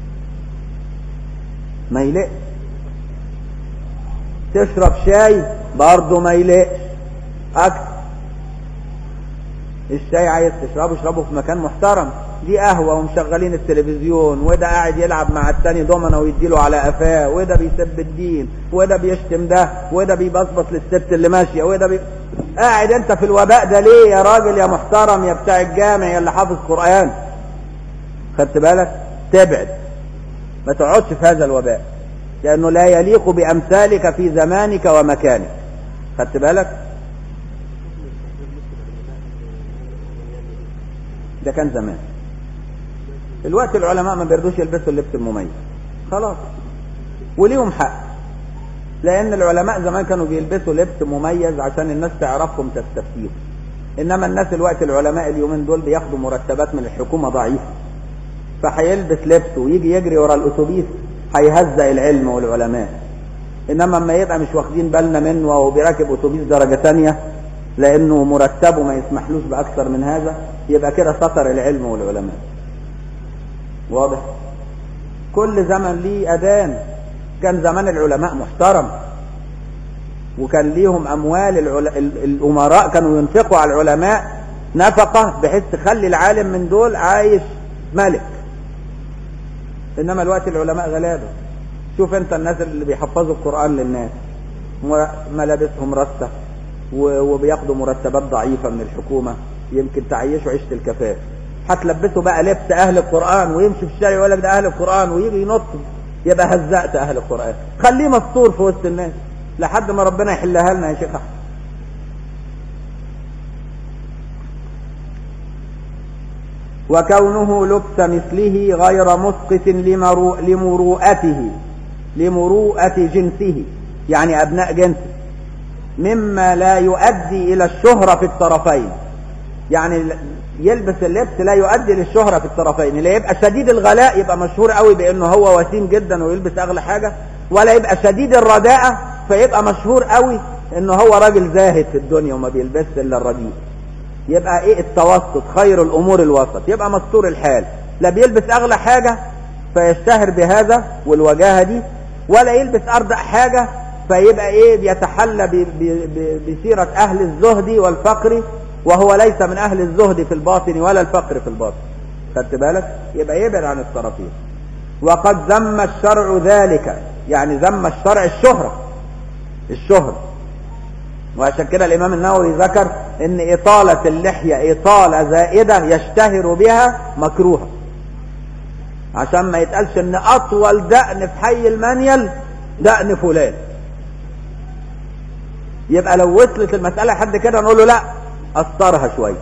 ما يلقش تشرب شاي برضه ما يلقش اكتر الشاي عايز تشربه اشربه في مكان محترم دي قهوة ومشغلين التلفزيون وده قاعد يلعب مع التاني دومنا ويديله على قفاه وده بيسب الدين وده بيشتم ده وده بيبصبص للست اللي ماشية وده بي... قاعد انت في الوباء ده ليه يا راجل يا محترم يا بتاع الجامع يا اللي حافظ قرآن خدت بالك تبعد ما تقعدش في هذا الوباء لأنه لا يليق بأمثالك في زمانك ومكانك خدت بالك ده كان زمان الوقت العلماء ما بيرضوش يلبسوا اللبس المميز خلاص وليهم حق لان العلماء زمان كانوا بيلبسوا لبس مميز عشان الناس تعرفهم تستفيد انما الناس الوقت العلماء اليومين دول بياخدوا مرتبات من الحكومه ضعيفه فهيلبس لبس ويجي يجري ورا الاتوبيس هيهزق العلم والعلماء انما اما يبقى مش واخدين بالنا منه وهو بيراكب اتوبيس درجه ثانيه لانه مرتبه ما يسمحلوش باكثر من هذا يبقى كده سطر العلم والعلماء واضح كل زمن ليه اذان كان زمان العلماء محترم وكان ليهم اموال العل... الامراء كانوا ينفقوا على العلماء نفقه بحيث تخلي العالم من دول عايش ملك انما الوقت العلماء غلابه شوف انت الناس اللي بيحفظوا القران للناس ملابسهم رسه وبياخدوا مرتبات ضعيفه من الحكومه يمكن تعيشوا عيشه الكفاف هتلبسوا بقى لبس اهل القران ويمشي في الشارع يقول لك ده اهل القران ويجي ينط يبقى هزأت اهل القران خليه مستور في وسط الناس لحد ما ربنا يحلها لنا يا شيخ احمد وكونه لبس مثله غير مسقط لمرو... لمروءته لمروءة جنسه يعني أبناء جنسه مما لا يؤدي إلى الشهرة في الطرفين يعني يلبس اللبس لا يؤدي للشهرة في الطرفين لا يبقى شديد الغلاء يبقى مشهور قوي بأنه هو وسيم جدا ويلبس أغلى حاجة ولا يبقى شديد الرداءة فيبقى مشهور قوي أنه هو راجل زاهد في الدنيا وما بيلبسش إلا الرديء يبقى ايه التوسط خير الامور الوسط يبقى مستور الحال لا بيلبس اغلى حاجة فيشتهر بهذا والوجاهة دي ولا يلبس ارضع حاجة فيبقى ايه بيتحلى ب- ب- ب- بسيرة اهل الزهد والفقر وهو ليس من اهل الزهد في الباطن ولا الفقر في الباطن خدت بالك يبقى يبعد عن الطرفين وقد ذم الشرع ذلك يعني ذم الشرع الشهرة الشهرة وعشان كده الامام النووي ذكر ان اطالة اللحية اطالة زائدة يشتهر بها مكروهة عشان ما يتقالش ان اطول دقن في حي المنيل دقن فلان يبقى لو وصلت المسألة حد كده نقول له لا قصرها شوية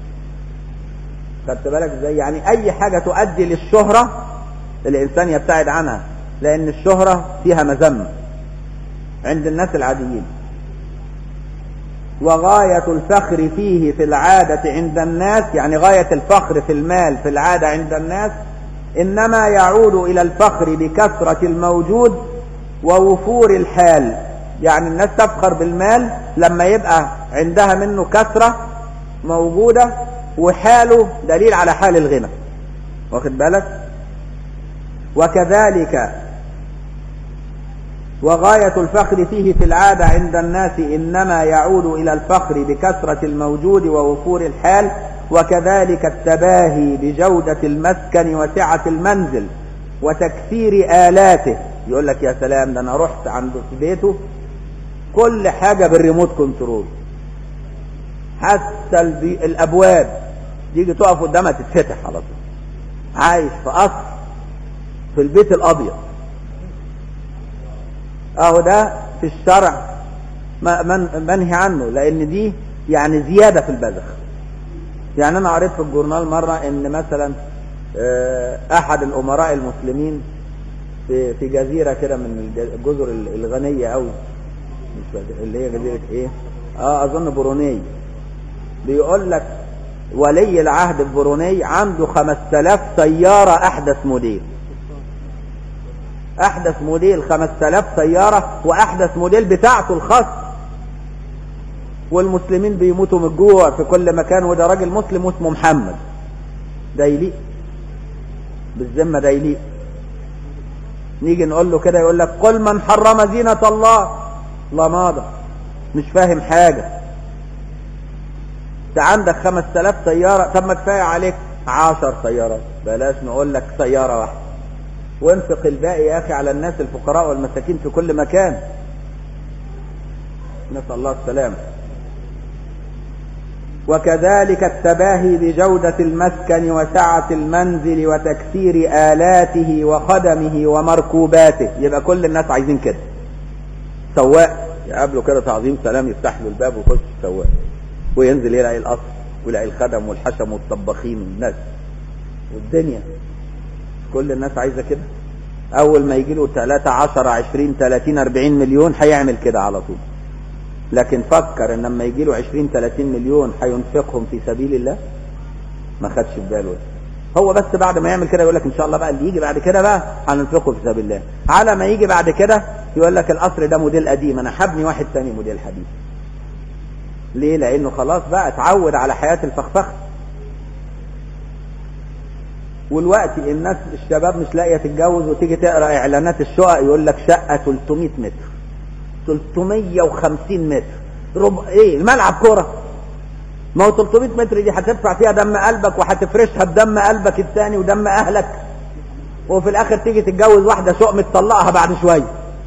خدت بالك ازاي يعني اي حاجة تؤدي للشهرة الانسان يبتعد عنها لان الشهرة فيها مذمة عند الناس العاديين وغاية الفخر فيه في العادة عند الناس يعني غاية الفخر في المال في العادة عند الناس إنما يعود إلى الفخر بكثرة الموجود ووفور الحال يعني الناس تفخر بالمال لما يبقى عندها منه كثرة موجودة وحاله دليل على حال الغنى واخد بالك وكذلك وغاية الفخر فيه في العادة عند الناس إنما يعود إلى الفخر بكثرة الموجود ووفور الحال وكذلك التباهي بجودة المسكن وسعة المنزل وتكثير آلاته يقول لك يا سلام ده أنا رحت عنده في بيته كل حاجة بالريموت كنترول حتى البي... الأبواب تيجي تقف قدامها تتفتح على طول عايش في قصر في البيت الأبيض اهو ده في الشرع من منهي عنه لان دي يعني زيادة في البذخ يعني انا قريت في الجورنال مرة ان مثلا احد الامراء المسلمين في في جزيرة كده من الجزر الغنية قوي مش اللي هي جزيرة ايه اه اظن بروني بيقول لك ولي العهد البروني عنده 5000 سيارة احدث موديل احدث موديل 5000 سيارة واحدث موديل بتاعته الخاص والمسلمين بيموتوا من الجوع في كل مكان وده راجل مسلم واسمه محمد ده يليق بالذمة ده يليق نيجي نقول له كده يقول لك قل من حرم زينة الله لماضة مش فاهم حاجة انت عندك 5000 سيارة طب ما كفاية عليك 10 سيارات بلاش نقول لك سيارة واحدة وانفق الباقي يا اخي على الناس الفقراء والمساكين في كل مكان نسأل الله السلامة وكذلك التباهي بجودة المسكن وسعة المنزل وتكثير آلاته وخدمه ومركوباته يبقى كل الناس عايزين كده سواق يقابله كده تعظيم سلام يفتح له الباب ويخش سواق وينزل يلاقي القصر ويلاقي الخدم والحشم والطباخين والناس والدنيا كل الناس عايزة كده اول ما يجي له 3 10 20 30 40 مليون هيعمل كده على طول لكن فكر ان لما يجي له 20 30 مليون هينفقهم في سبيل الله ما خدش في باله هو بس بعد ما يعمل كده يقول لك ان شاء الله بقى اللي يجي بعد كده بقى هننفقه في سبيل الله على ما يجي بعد كده يقول لك القصر ده موديل قديم انا هبني واحد ثاني موديل حديث ليه لانه خلاص بقى اتعود على حياة الفخفخه والوقت الناس الشباب مش لاقيه تتجوز وتيجي تقرا اعلانات الشقق يقول لك شقه 300 متر 350 متر ربع ايه الملعب كوره ما هو 300 متر دي هتدفع فيها دم قلبك وهتفرشها بدم قلبك الثاني ودم اهلك وفي الاخر تيجي تتجوز واحده شقم تطلقها بعد شويه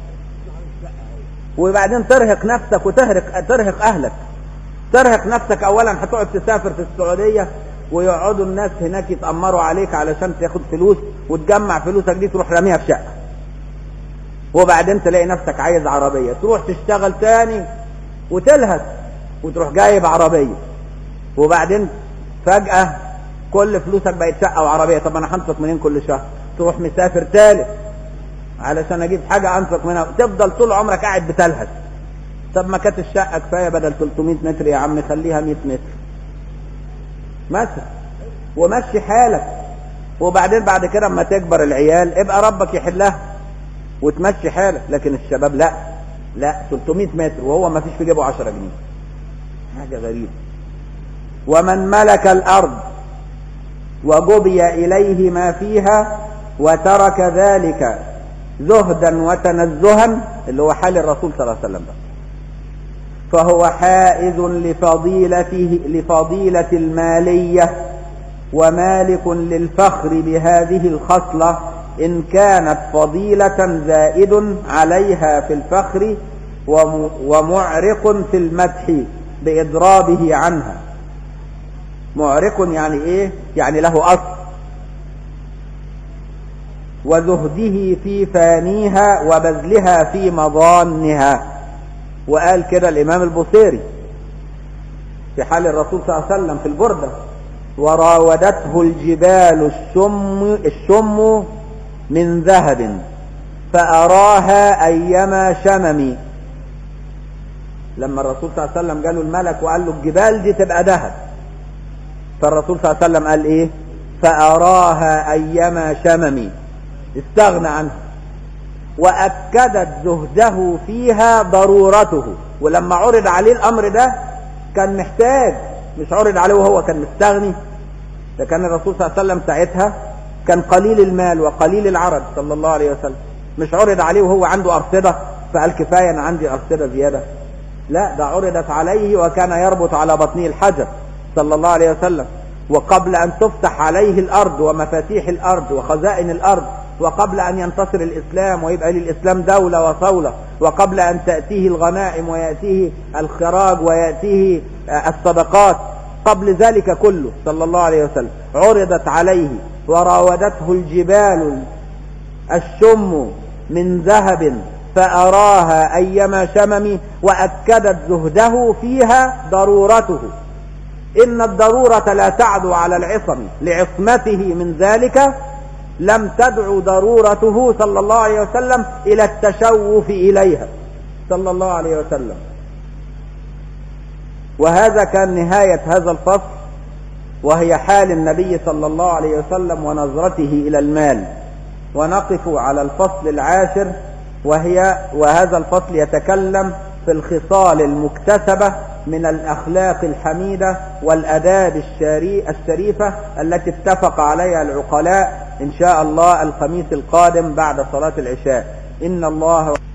وبعدين ترهق نفسك وتهرق ترهق اهلك ترهق نفسك اولا هتقعد تسافر في السعوديه ويقعدوا الناس هناك يتأمروا عليك علشان تاخد فلوس وتجمع فلوسك دي تروح راميها في شقة وبعدين تلاقي نفسك عايز عربية تروح تشتغل تاني وتلهث وتروح جايب عربية وبعدين فجأة كل فلوسك بقت شقة وعربية طب انا هنفق منين كل شهر تروح مسافر تالت علشان اجيب حاجة انفق منها تفضل طول عمرك قاعد بتلهث طب ما كانت الشقة كفاية بدل 300 متر يا عم خليها 100 متر مثلا ومشي حالك وبعدين بعد كده اما تكبر العيال ابقى ربك يحلها وتمشي حالك لكن الشباب لا لا 300 متر وهو ما فيش في جيبه 10 جنيه حاجة غريبة ومن ملك الأرض وجبي إليه ما فيها وترك ذلك زهدا وتنزها اللي هو حال الرسول صلى الله عليه وسلم بقى فهو حائز لفضيلته لفضيلة المالية ومالك للفخر بهذه الخصلة إن كانت فضيلة زائد عليها في الفخر ومعرق في المدح بإضرابه عنها معرق يعني إيه؟ يعني له أصل وزهده في فانيها وبذلها في مظانها وقال كده الإمام البصيري في حال الرسول صلى الله عليه وسلم في البردة وراودته الجبال الشم, الشم من ذهب فأراها أيما شمم لما الرسول صلى الله عليه وسلم جاله الملك وقال له الجبال دي تبقى ذهب فالرسول صلى الله عليه وسلم قال ايه فأراها أيما شممي استغنى عنها وأكدت زهده فيها ضرورته ولما عرض عليه الأمر ده كان محتاج مش عرض عليه وهو كان مستغني ده كان الرسول صلى الله عليه وسلم ساعتها كان قليل المال وقليل العرض صلى الله عليه وسلم مش عرض عليه وهو عنده أرصدة فقال كفاية أنا عندي أرصدة زيادة لا ده عرضت عليه وكان يربط على بطنه الحجر صلى الله عليه وسلم وقبل أن تفتح عليه الأرض ومفاتيح الأرض وخزائن الأرض وقبل أن ينتصر الإسلام ويبقى للإسلام دولة وصولة وقبل أن تأتيه الغنائم ويأتيه الخراج ويأتيه الصدقات قبل ذلك كله صلى الله عليه وسلم عرضت عليه وراودته الجبال الشم من ذهب فأراها أيما شمم وأكدت زهده فيها ضرورته إن الضرورة لا تعدو على العصم لعصمته من ذلك لم تدعو ضرورته صلى الله عليه وسلم إلى التشوف إليها صلى الله عليه وسلم وهذا كان نهاية هذا الفصل وهي حال النبي صلى الله عليه وسلم ونظرته إلى المال ونقف على الفصل العاشر وهي وهذا الفصل يتكلم في الخصال المكتسبة من الأخلاق الحميدة والأداب الشريفة التي اتفق عليها العقلاء إن شاء الله الخميس القادم بعد صلاة العشاء إن الله